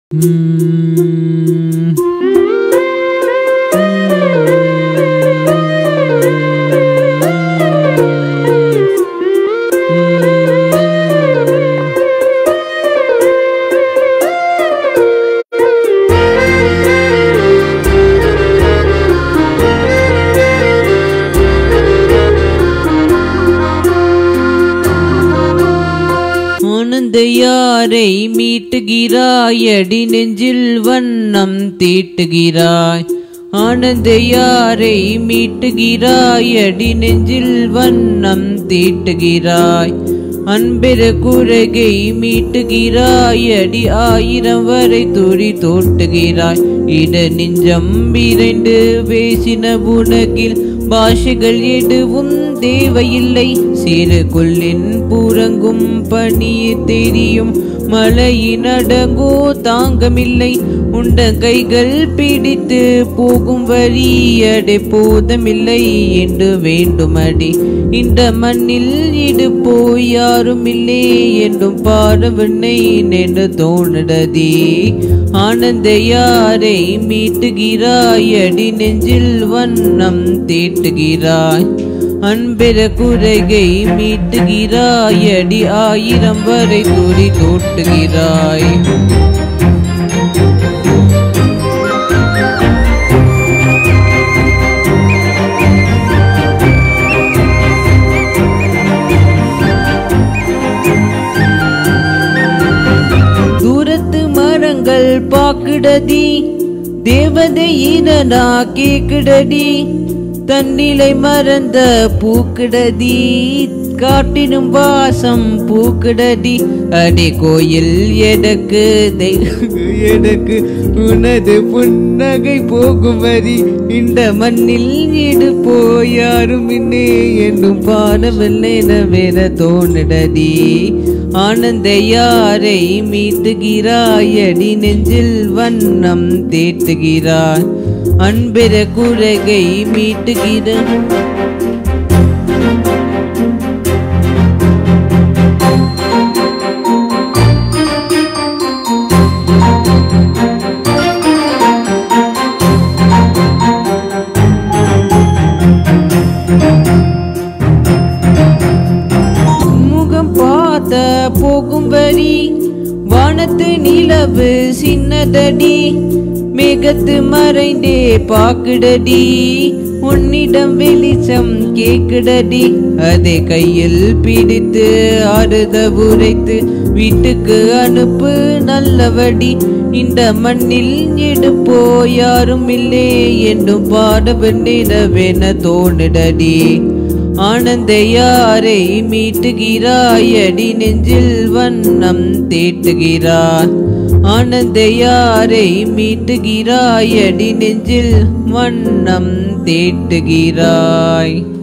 ம். ஆனந்த யாரை மீட்டுகிறாய் அடி நெஞ்சில் வண்ணம் தீட்டுகிறாய் ஆனந்த யாரை மீட்டுகிறாய் அடி நெஞ்சில் வண்ணம் தீட்டுகிறாய் அன்பெற குரகை மீட்டுகிறாய் அடி ஆயிரம் வரை துரி தோட்டுகிறாய் இட நெஞ்சம் விரைண்டு பேசின உனகில் பாஷைகள் எதுவும் தேவையில்லை சிறு கொல்லின் பூரங்கும் பணிய தெரியும் மலையின் அடங்கோ தாங்கமில்லை உண்ட கைகள் பிடித்து போகும் வரி அடை போதமில்லை என்று வேண்டுமடி இந்த மண்ணில் இடு போய் யாரும் இல்லை என்றும் பாடவில்லை என்று தோணுடதி ஆனந்த யாரை மீட்டுகிறாய் அடி நெஞ்சில் வண்ணம் தீட்டுகிறாய் அன்பெற குறைகை மீட்டுகிறாய் அடி ஆயிரம் வரை துரி தோட்டுகிறாய் தூரத்து மரங்கள் பாக்குடதி தேவதை இனனா கேக்குடடி தன்னிலை மறந்த பூக்குடதி காட்டினும் வாசம் பூக்குடடி அடி கோயில் எடக்கு எடக்கு உனது புன்னகை போகும் வரி இந்த மண்ணில் இடு போய் யாரும் இன்னே என்னும் பாடவில்லை நவேன தோணுடடி ஆனந்த யாரை மீட்டுகிறாய் அடி நெஞ்சில் வண்ணம் தேட்டுகிறாய் அன்பெற குரகை மீட்டுகிற முகம் பார்த்த போகும் வரி வானத்து நிலவு சின்னதடி மேகத்து மறைந்தே பாக்குடடி உன்னிடம் வெளிச்சம் கேக்குடடி அதை கையில் பிடித்து ஆறுத உரைத்து வீட்டுக்கு அனுப்பு நல்லவடி இந்த மண்ணில் எடுப்போ யாரும் இல்லை என்றும் பாட வெண்ணிடவென தோணுடடி ஆனந்த யாரை மீட்டுகிறாய் அடி நெஞ்சில் வண்ணம் தேட்டுகிறாய் ஆனந்த யாரை மீட்டுகிறாய் அடி நெஞ்சில் வண்ணம் தேட்டுகிறாய்